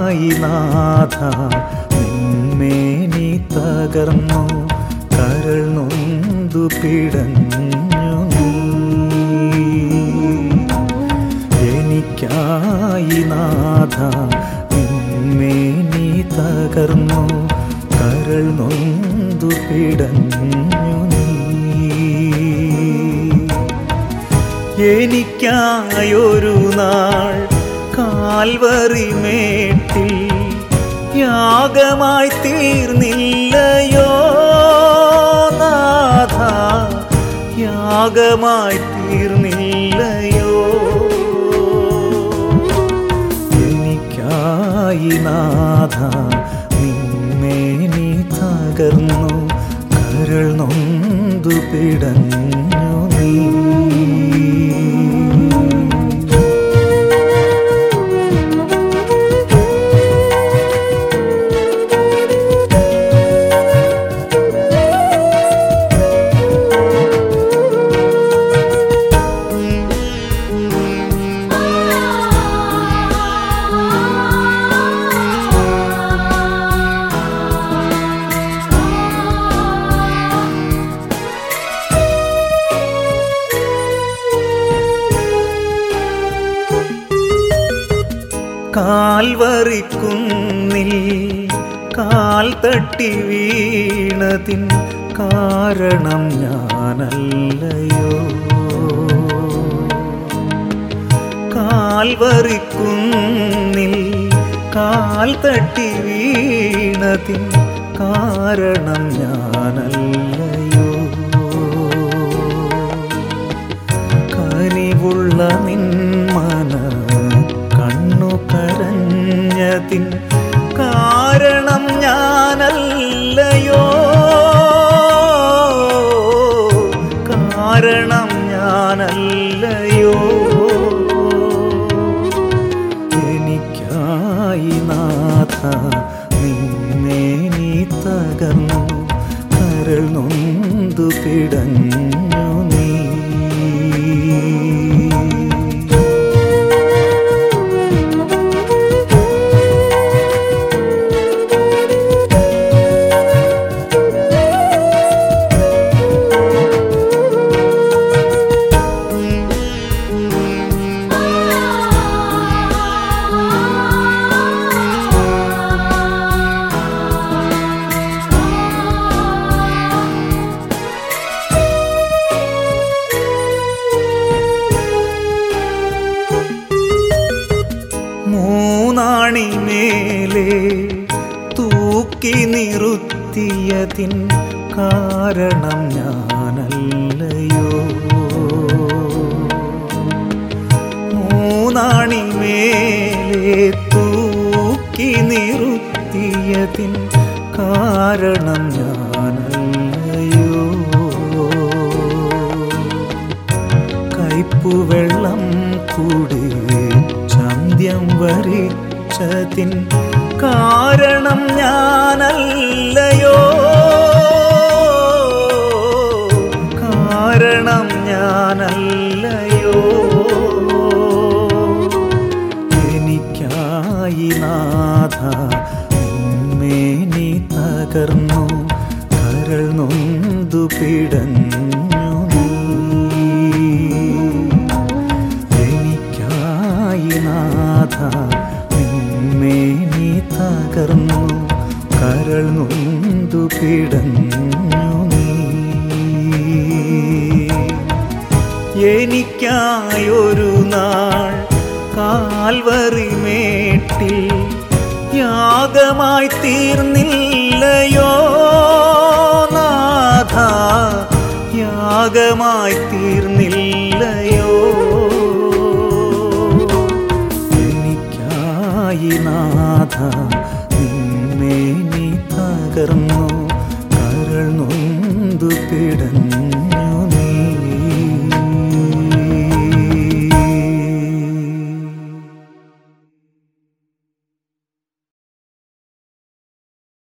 എനിക്കായി നാഥ നിന്മേനി തകർന്നു കരൾ നൊന്തു പിടഞ്ഞു നീ എനിക്കായി നാഥ നിന്മേനി തകർന്നു കരൾ നൊന്തു പിടഞ്ഞു നീ എനിക്കായൊരു നാൾ കാൽവറി മേട്ടിൽ യാഗമായി തീർന്നില്ലയോ നാഥ യാഗമായി തീർന്നില്ലയോ എനിക്കായി നാഥ നിന്മേനി തകർന്നു കരൾ നൊന്തു പിടഞ്ഞു നീ കാൽവറിക്കുന്നിൽ കാൽ തട്ടി വീണതിൻ കാരണം ഞാനല്ലയോ കാൽവറിക്കുന്നിൽ കാൽ തട്ടി വീണതിൻ കാരണം ഞാനല്ലയോ കനിവുള്ള നിന്മന കണ്ണു കരഞ്ഞതിൻ കാരണം ഞാനല്ലയോ കാരണം ഞാനല്ലയോ എനിക്കായി നാഥ നിന്നെ നീ തകർന്നു കരൾ നൊന്തു പിടഞ്ഞു നീ മൂന്നാണി മേലെ തൂക്കി നിറുത്തിയതിൻ കാരണം ഞാനല്ലയോ മൂന്നാണി മേലെ തൂക്കി നിറുത്തിയതിൻ കാരണം ഞാനല്ലയോ കയ്പുവെള്ളം കൂടി ചന്ത്യം വരിച്ചതിൻ കാരണം ഞാനല്ലയോ കാരണം ഞാനല്ലയോ എനിക്കായി നാഥ നിന്മേനി തകർന്നു കരൾ നൊന്തു പിടഞ്ഞു നീ എനിക്കായി നാഥ നിന്മേനി തകർന്നു കരൾ നൊന്തു പിടഞ്ഞു നീ എനിക്കായൊരു നാൾ കാൽവറി മേട്ടിൽ യാഗമായി തീർന്നില്ലയോ നാഥ യാഗമായി തീർന്നില്ലയോ എനിക്കായി നാഥ നിന്നെ നീ തകർന്നു കരൾ നൊന്തു പിടഞ്ഞു